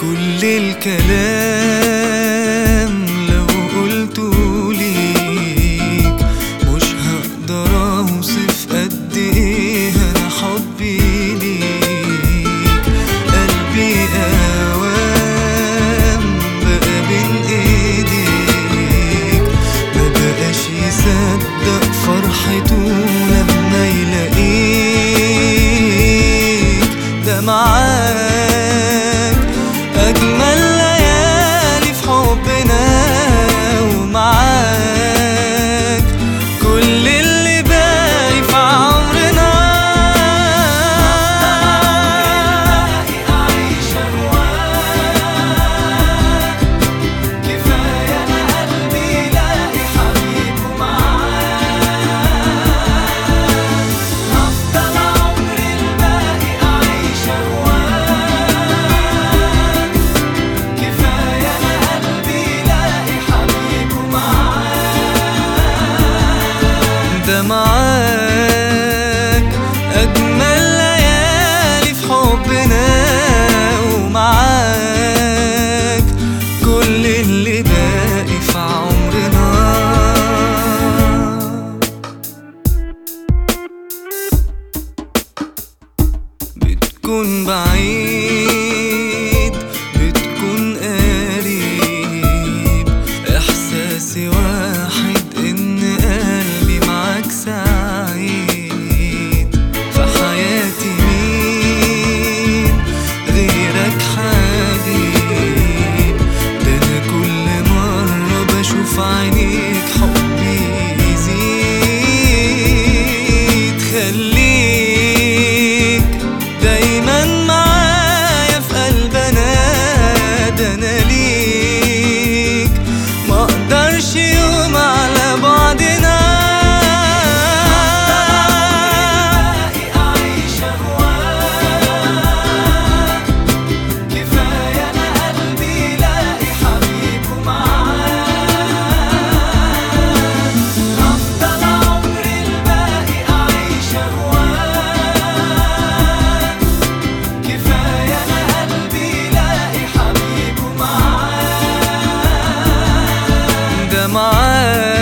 كل الكلام لو قلته ليك مش هقدر اوصف قد ايه انا حبي ليك قلبي اوام بقى بين ايديك ما بقاش يصدق فرحته لما يلاقيك ده معاك أجمل ليالي في حبنا ومعاك كل اللي باقي في عمرنا أعيش أهواك كفاية أنا قلبي يلاقي حبيبه معاك هفضل عمري الباقي أعيش أهواك كفاية أنا قلبي يلاقي حبيبه معاك ده معاك أجمل ليالي في حبنا ومعاك كل اللي باقي في عمرنا بتكون بعيد بتكون قريب احساسي واحد ان قلبي معاك سعيد في حياتي مين غيرك حبيب ده انا كل مرة بشوف عينيك حبي يزيد خليك دايما معايا في قلبنا ده انا ليك ما اقدرش يوم على بعدنا اعيش اهواك كفايه انا قلبي يلاقي حبيبه معاك افضل عمري الباقي اعيش اهواك كفايه انا قلبي يلاقي حبيبه معاك ده معاك